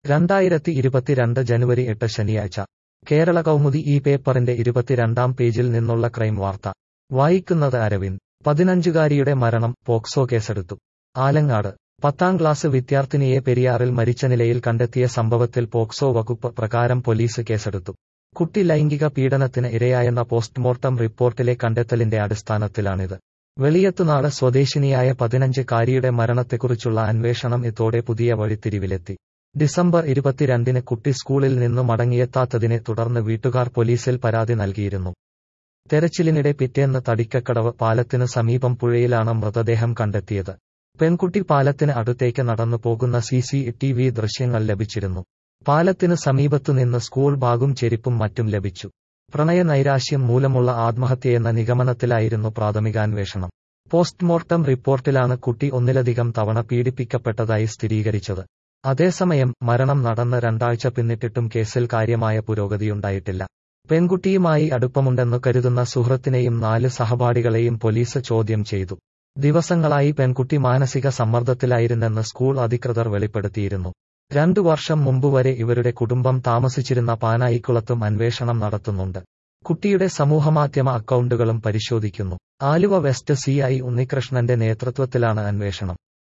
രണ്ടായിരത്തി ഇരുപത്തിരണ്ട് ജനുവരി എട്ട് ശനിയാഴ്ച കേരള കൗമുദി ഈ പേപ്പറിന്റെ ഇരുപത്തിരണ്ടാം പേജിൽ നിന്നുള്ള ക്രൈം വാർത്ത വായിക്കുന്നത് അരവിന്ദ് പതിനഞ്ചുകാരിയുടെ മരണം പോക്സോ കേസെടുത്തു ആലങ്ങാട് പത്താം ക്ലാസ് വിദ്യാർത്ഥിനിയെ പെരിയാറിൽ മരിച്ച നിലയിൽ കണ്ടെത്തിയ സംഭവത്തിൽ പോക്സോ വകുപ്പ് പ്രകാരം പോലീസ് കേസെടുത്തു കുട്ടി ലൈംഗിക പീഡനത്തിന് ഇരയായെന്ന പോസ്റ്റ്മോർട്ടം റിപ്പോർട്ടിലെ കണ്ടെത്തലിന്റെ അടിസ്ഥാനത്തിലാണിത് വെളിയത്തുനാട് സ്വദേശിനിയായ പതിനഞ്ച് കാരിയുടെ മരണത്തെക്കുറിച്ചുള്ള അന്വേഷണം ഇതോടെ പുതിയ വഴിത്തിരിവിലെത്തി ഡിസംബർ ഇരുപത്തിരണ്ടിന് കുട്ടി സ്കൂളിൽ നിന്നു മടങ്ങിയെത്താത്തതിനെ തുടർന്ന് വീട്ടുകാർ പോലീസിൽ പരാതി നൽകിയിരുന്നു തെരച്ചിലിനിടെ പിറ്റേന്ന് തടിക്കക്കടവ് പാലത്തിന് സമീപം പുഴയിലാണ് മൃതദേഹം കണ്ടെത്തിയത് പെൺകുട്ടി പാലത്തിന് അടുത്തേക്ക് നടന്നു പോകുന്ന സി സി ടി വി ദൃശ്യങ്ങൾ ലഭിച്ചിരുന്നു പാലത്തിന് സമീപത്തുനിന്ന് സ്കൂൾ ബാഗും ചെരിപ്പും മറ്റും ലഭിച്ചു പ്രണയ നൈരാശ്യം മൂലമുള്ള ആത്മഹത്യയെന്ന നിഗമനത്തിലായിരുന്നു പ്രാഥമികാന്വേഷണം പോസ്റ്റ്മോർട്ടം റിപ്പോർട്ടിലാണ് കുട്ടി ഒന്നിലധികം തവണ പീഡിപ്പിക്കപ്പെട്ടതായി സ്ഥിരീകരിച്ചത് അതേസമയം മരണം നടന്ന് രണ്ടാഴ്ച പിന്നിട്ടിട്ടും കേസിൽ കാര്യമായ പുരോഗതിയുണ്ടായിട്ടില്ല പെൺകുട്ടിയുമായി അടുപ്പമുണ്ടെന്നു കരുതുന്ന സുഹൃത്തിനെയും നാല് സഹപാഠികളെയും പോലീസ് ചോദ്യം ചെയ്തു ദിവസങ്ങളായി പെൺകുട്ടി മാനസിക സമ്മർദ്ദത്തിലായിരുന്നെന്ന് സ്കൂൾ അധികൃതർ വെളിപ്പെടുത്തിയിരുന്നു രണ്ടു വർഷം മുമ്പ് വരെ ഇവരുടെ കുടുംബം താമസിച്ചിരുന്ന പാനായിക്കുളത്തും അന്വേഷണം നടത്തുന്നുണ്ട് കുട്ടിയുടെ സമൂഹമാധ്യമ അക്കൗണ്ടുകളും പരിശോധിക്കുന്നു ആലുവ വെസ്റ്റ് സി ഐ ഉണ്ണികൃഷ്ണന്റെ നേതൃത്വത്തിലാണ് അന്വേഷണം